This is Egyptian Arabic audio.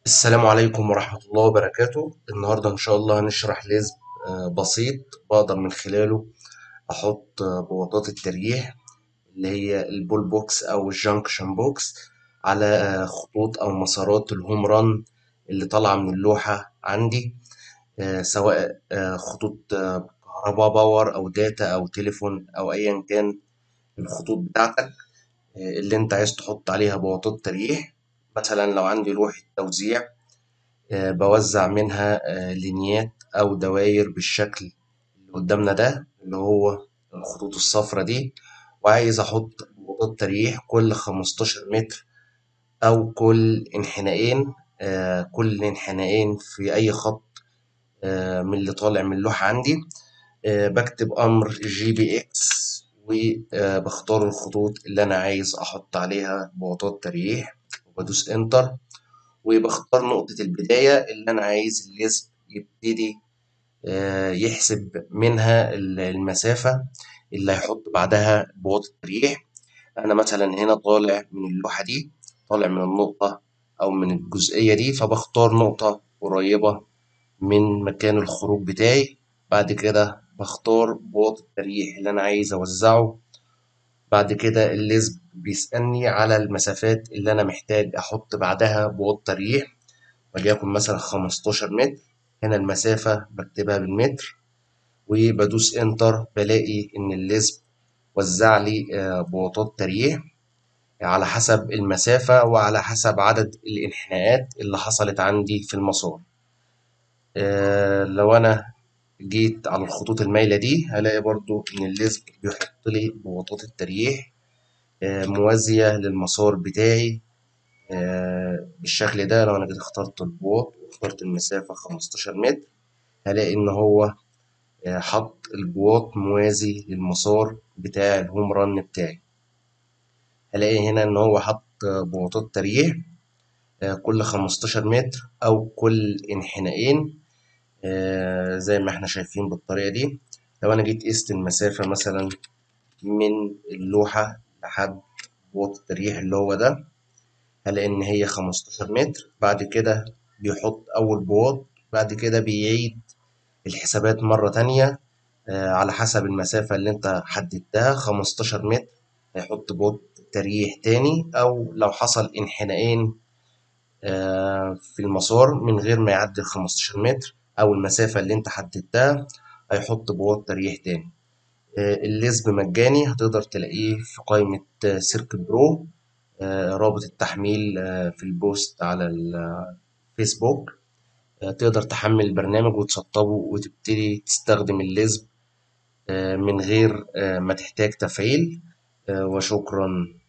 السلام عليكم ورحمة الله وبركاته النهاردة إن شاء الله هنشرح لزق آه، بسيط بقدر من خلاله أحط آه، بواطات التريح اللي هي البول بوكس أو الجانكشن بوكس على آه، خطوط أو مسارات الهوم ران اللي طالعة من اللوحة عندي سواء خطوط كهرباء باور أو داتا أو تليفون أو أيا كان الخطوط بتاعتك اللي أنت عايز تحط عليها بواطات تريح مثلا لو عندي لوحة توزيع آه، بوزع منها آه، لينيات أو دواير بالشكل اللي قدامنا ده اللي هو الخطوط الصفرا دي وعايز أحط بوابات تريح كل خمستاشر متر أو كل انحنائين آه، كل انحنائين في أي خط من اللي طالع من اللوحة عندي بكتب أمر جي بي إكس وبختار الخطوط اللي أنا عايز أحط عليها بوابات تريح وبدوس انتر وبختار نقطة البداية اللي أنا عايز الليزم يبتدي آه، يحسب منها المسافة اللي هيحط بعدها بواط التريح أنا مثلا هنا طالع من اللوحة دي طالع من النقطة أو من الجزئية دي فبختار نقطة قريبة من مكان الخروج بتاعي بعد كده بختار بواط التريح اللي أنا عايز أوزعه بعد كده الليزب بيسألني على المسافات اللي أنا محتاج أحط بعدها بواط تريح وليكن مثلا خمستاشر متر هنا المسافة بكتبها بالمتر وبدوس انتر بلاقي إن الليزب وزع لي آه، بواطات تريح على حسب المسافة وعلى حسب عدد الانحناءات اللي حصلت عندي في المسار آه، لو أنا جيت على الخطوط المايلة دي هلاقي برضو إن الليزك بيحط لي بواطات التريح آه، موازية للمسار بتاعي آه، بالشكل ده لو أنا جيت اخترت البواط واخترت المسافة خمستاشر متر هلاقي إن هو آه، حط البواط موازي للمسار بتاع الهوم ران بتاعي هلاقي هنا إن هو حط بواطات تريح كل خمستاشر متر أو كل انحنائين آه، زي ما احنا شايفين بالطريقة دي لو أنا جيت قست المسافة مثلا من اللوحة لحد بوط التريح اللي هو ده هلاقي إن هي خمستاشر متر بعد كده بيحط أول بواط بعد كده بيعيد الحسابات مرة تانية آه، على حسب المسافة اللي أنت حددتها خمستاشر متر هيحط بوط تريح تاني أو لو حصل انحنائين آه، في المسار من غير ما يعدي الخمستاشر متر أو المسافة اللي أنت حددتها هيحط بواط تريح تاني آه، الليزب مجاني هتقدر تلاقيه في قائمة سيرك برو آه، رابط التحميل آه، في البوست على الفيسبوك تقدر تحمل البرنامج وتسطبه وتبتدي تستخدم الليزب من غير ما تحتاج تفعيل وشكرا